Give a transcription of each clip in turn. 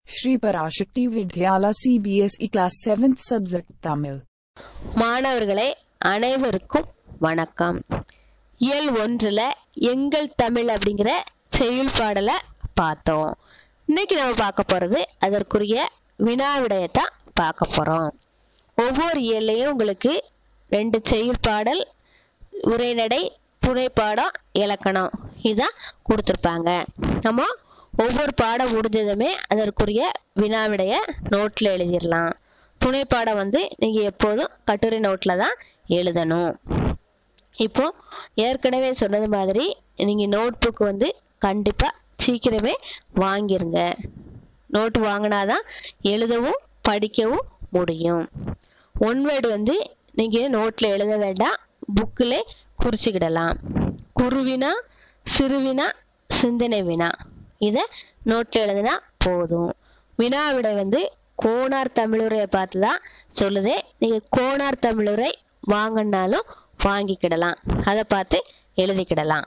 Shri Parashakti Vidyala CBSE Class 7th Subject Tamil. மாணவர்களே அனைவருக்கும் வணக்கம் இயல் ஒன்றில் எங்கள் தமிழ் அப்படிங்கிற செயல் பாடலை பார்த்தோம் இன்னைக்கு நம்ம பார்க்க போகிறது அதற்குரிய வினா விடயத்தான் பார்க்க போகிறோம் ஒவ்வொரு இயல்லையும் உங்களுக்கு ரெண்டு செயல் பாடல் உரைநடை துணைப்பாடம் இலக்கணம் இதான் கொடுத்துருப்பாங்க நம்ம ஒவ்வொரு பாடம் முடிஞ்சதுமே அதற்குரிய வினாவிடைய நோட்டில் எழுதிடலாம் துணைப்பாடம் வந்து நீங்கள் எப்போதும் கட்டுரை நோட்டில் தான் எழுதணும் இப்போ ஏற்கனவே சொன்னது மாதிரி நீங்கள் நோட் புக் வந்து கண்டிப்பாக சீக்கிரமே வாங்கிருங்க நோட்டு வாங்கினாதான் எழுதவும் படிக்கவும் முடியும் ஒன் வேர்டு வந்து நீங்கள் நோட்டில் எழுத வேண்டாம் புக்கில் குறிச்சிக்கிடலாம் குருவினா சிறுவினா சிந்தனை வினா இதை நோட்டில் எழுதினா போதும் வினா விடை வந்து கோணார் தமிழுரையை பார்த்து தான் சொல்லுதே நீங்கள் கோணார் தமிழுரை வாங்கினாலும் வாங்கிக்கிடலாம் அதை பார்த்து எழுதிக்கிடலாம்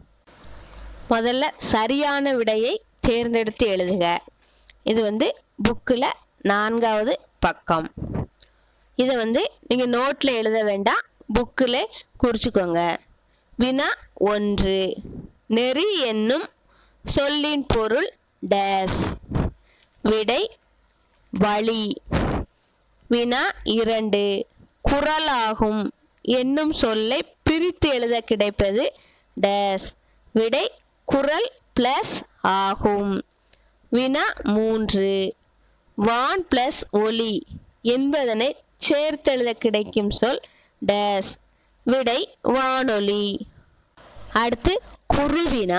முதல்ல சரியான விடையை தேர்ந்தெடுத்து எழுதுக இது வந்து புக்கில் நான்காவது பக்கம் இதை வந்து நீங்கள் நோட்டில் எழுத வேண்டாம் புக்கில் குறிச்சிக்கோங்க வினா ஒன்று நெறி என்னும் சொல்லின் பொருள் டேஸ் விடை வழி வினா இரண்டு குரலாகும் என்னும் சொல்லை பிரித்து எழுத கிடைப்பது டேஸ் விடை குரல் பிளஸ் ஆகும் வினா மூன்று வான் பிளஸ் ஒலி என்பதனை சேர்த்தெழுத கிடைக்கும் சொல் டேஸ் விடை வானொலி அடுத்து குருவினா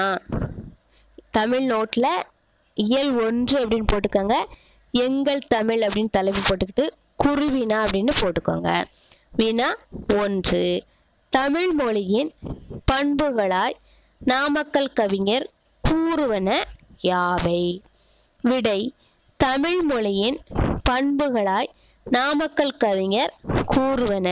தமிழ் நோட்டில் இயல் ஒன்று அப்படின்னு போட்டுக்கோங்க எங்கள் தமிழ் அப்படின்னு தலைப்பு போட்டுக்கிட்டு குருவினா அப்படின்னு போட்டுக்கோங்க வினா ஒன்று தமிழ் மொழியின் பண்புகளாய் நாமக்கல் கவிஞர் கூறுவன யாவை விடை தமிழ் மொழியின் பண்புகளாய் நாமக்கல் கவிஞர் கூறுவன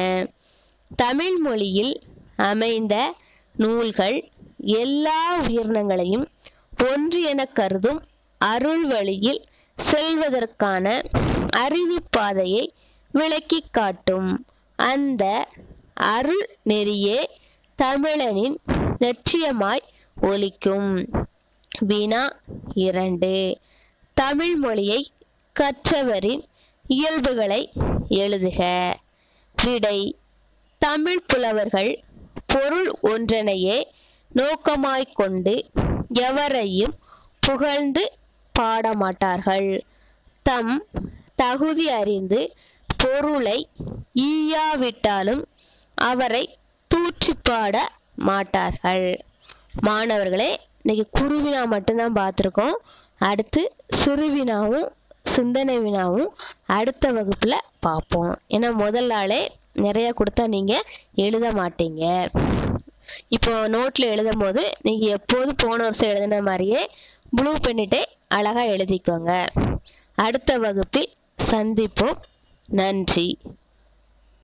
தமிழ் மொழியில் அமைந்த நூல்கள் எல்லா உயிரினங்களையும் ஒன்று என கருதும் அருள் வழியில் செல்வதற்கான அறிவு பாதையை விளக்கி காட்டும் அந்த அருள் நெறியே தமிழனின் லட்சியமாய் ஒலிக்கும் வினா இரண்டு தமிழ் மொழியை கற்றவரின் இயல்புகளை எழுதுக விடை தமிழ் புலவர்கள் பொருள் ஒன்றனையே நோக்கமாய்க் கொண்டு எவரையும் புகழ்ந்து பாடமாட்டார்கள் தம் தகுதி அறிந்து பொருளை ஈயாவிட்டாலும் அவரை தூற்றி பாட மாட்டார்கள் மாணவர்களே இன்னைக்கு குருவினா மட்டும்தான் பார்த்துருக்கோம் அடுத்து சிறுவினாவும் சிந்தனை வினாவும் அடுத்த வகுப்பில் பார்ப்போம் ஏன்னா முதல் நாளே நிறைய கொடுத்தா நீங்கள் எழுத மாட்டீங்க இப்போ நோட்டில் எழுதும் போது நீங்கள் எப்போது போன வருஷம் எழுதின மாதிரியே ப்ளூ பண்ணிட்டே அழகாக எழுதிக்கோங்க அடுத்த வகுப்பில் சந்திப்போம் நன்றி